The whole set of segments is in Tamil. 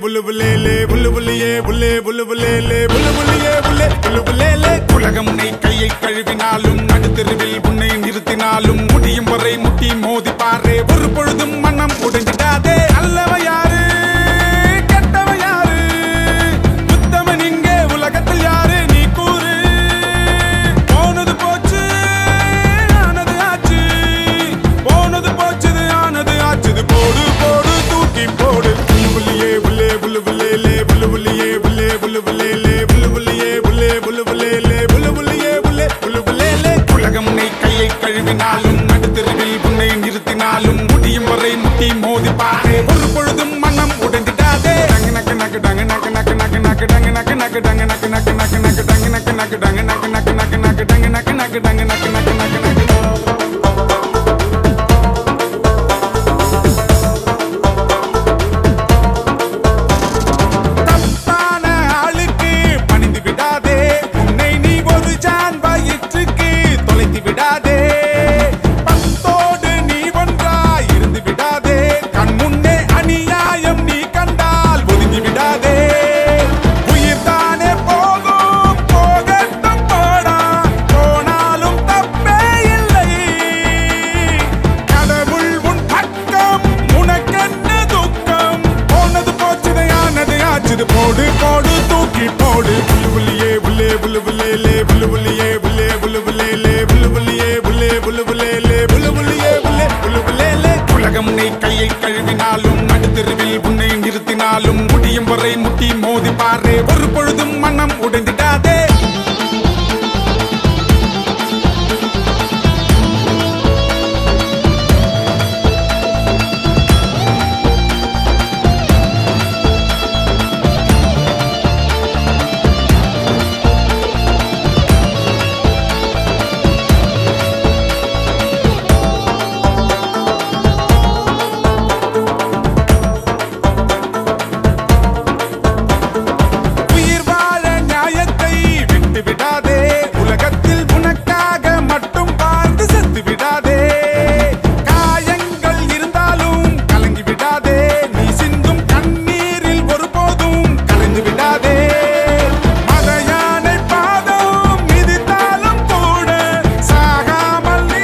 புல்லு புல்லேலே புல்லு புல்லியே புல்லே புல்லு புல்லேலே புல்லு புல்லியே புல்லே புல்லு புல்லேலே உலகம் உன்னை கையை கழுவினாலும் நடுத்தெருவில் உன்னை நிறுத்தினாலும் முடியும் வரை முட்டி மோதி பாரு ஒரு பொழுதும் மனம் உடைஞ்சிடாதே அல்லவ யாரு கெட்டவ யாரு உத்தமன் இங்கே உலகத்தில் யாரு நீ கூறு போனது போச்சு ஆனது ஆச்சு போனது போச்சுது ஆனது ஆச்சுது போடு போடு தூக்கி போடு புல்லு புல்லியே புல்லே புல்லு புல்லேலே புல்லு புல்லியே புல்லே புல்லு புல்லேலே புல்லு புல்லியே புல்லே புல்லு புல்லேலே புல்லு புல்லியே புல்லே புல்லு புல்லேலே உலகம் உன்னை கையை கழுவினாலும் நடுத்தெருவில் உன்னை நிறுத்தினாலும் முடியும் வரை முட்டி மோதி பாரு ஒரு பொழுதும் மனம் உடைந்திடாதே டங்கு நக்கு நக்கு டங்கு நக்கு நக்கு நக்கு நக்கு டங்கு நக்கு நக்கு டங்கு நக்கு நக்கு நக்கு நக்கு டங்கு நக்கு நக்கு டங்கு நக்கு நக்கு நக்கு நக்கு டங்கு நக்கு நக்கு டங்கு நக்கு நக்கு நக்கு நக்கு தப்பான ஆளுக்கு பணிந்து விடாதே உன்னை நீ ஒரு ஜான் வயிற்றுக்கு தொலைத்து விடாதே பத்தோடு நீ ஒன்றாய் இருந்து விடாதே கண் முன்னே அநியாயம் நீ கண்டால் ஒதுங்கி விடாதே உயிர் தானே போகும் போகட்டும் போடா போனாலும் தப்பே இல்லை கடவுள் உன் பக்கம் உனக்கென்ன துக்கம் போனது போச்சுது ஆனது ஆச்சுது போடு போடு தூக்கி போடு புல்லு புள்ளியே புல்லே புல்லு புல்லேலே புல்லு புள்ளியே புல்லே புல்லு புல்லேலே புல்லு புள்ளியே புல்லே புல்லு புல்லேலே புல்லு புள்ளியே புல்லே புல்லு புல்லேலே உலகம் உன்னை கையை கழுவினாலும் நடுத்தெருவில் உன்னை நிறுத்தினாலும் முடியும் வரை முட்டி மோதி பாரு ஒரு பொழுதும் மனம் உடைந்திடாதே உயிர் வாழ நியாயத்தை விட்டு விடாதே உலகத்தில் உனக்காக மட்டும் வாழ்ந்து செத்து விடாதே காயங்கள் இருந்தாலும் கலங்கி விடாதே நீ சிந்தும் கண்ணீரில் ஒருபோதும் கலந்து விடாதே மத யானை பாதம் மிதித்தாலும் கூட சாகாமல் நீ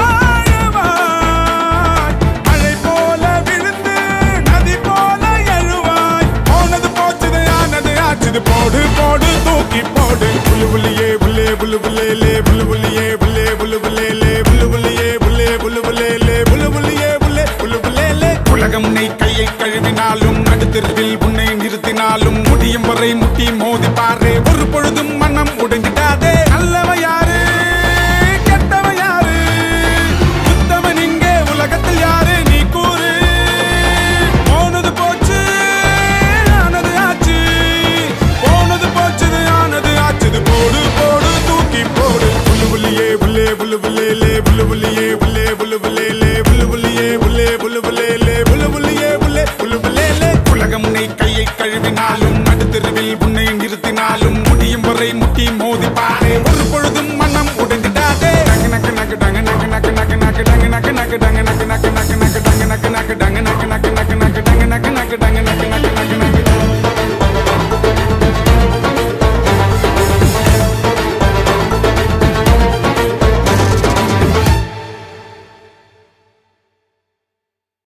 வாழுவாய் மழை போல விழுந்து நதி போல எழுவாய் போனது போச்சுது ஆனது ஆச்சுது போடு போடு தூக்கி போடு புல்லு புள்ளியே புல்லே புல்லு புல்லேலே புல்லு புள்ளியே புல்லே புல்லு புல்லேலே புல்லு புள்ளியே புல்லே புல்லு புல்லேலே புல்லு புள்ளியே புல்லே புல்லு புல்லேலே உலகம் உன்னை கையை கழுவினாலும் நடுத்தெருவில் உன்னை நிறுத்தினாலும் முடியும் வரை முட்டி மோதி பாரு ஒரு பொழுதும் மனம் உடைஞ்சிடாதே அல்லவ யாரு கெட்டவ யாரு உத்தமன் இங்கே உலகத்தில் யாரு நீ கூறு போனது போச்சு ஆனது ஆச்சு போனது போச்சுது ஆனது ஆச்சுது போடு போடு தூக்கி போடு புல்லு புள்ளியே புல்லே புல்லு புல்லேலே புல்லு புள்ளியே புல்லே புல்லு புல்லேலே புல்லு புள்ளியே புல்லே புல்லு புல்லேலே புல்லு புள்ளியே புல்லே புல்லு புல்லேலே உலகம் உன்னை கையை கழுவினாலும் நடுத்தெருவில் உன்னை நிறுத்தினாலும் முடியும் வரை முட்டி மோதி பாரு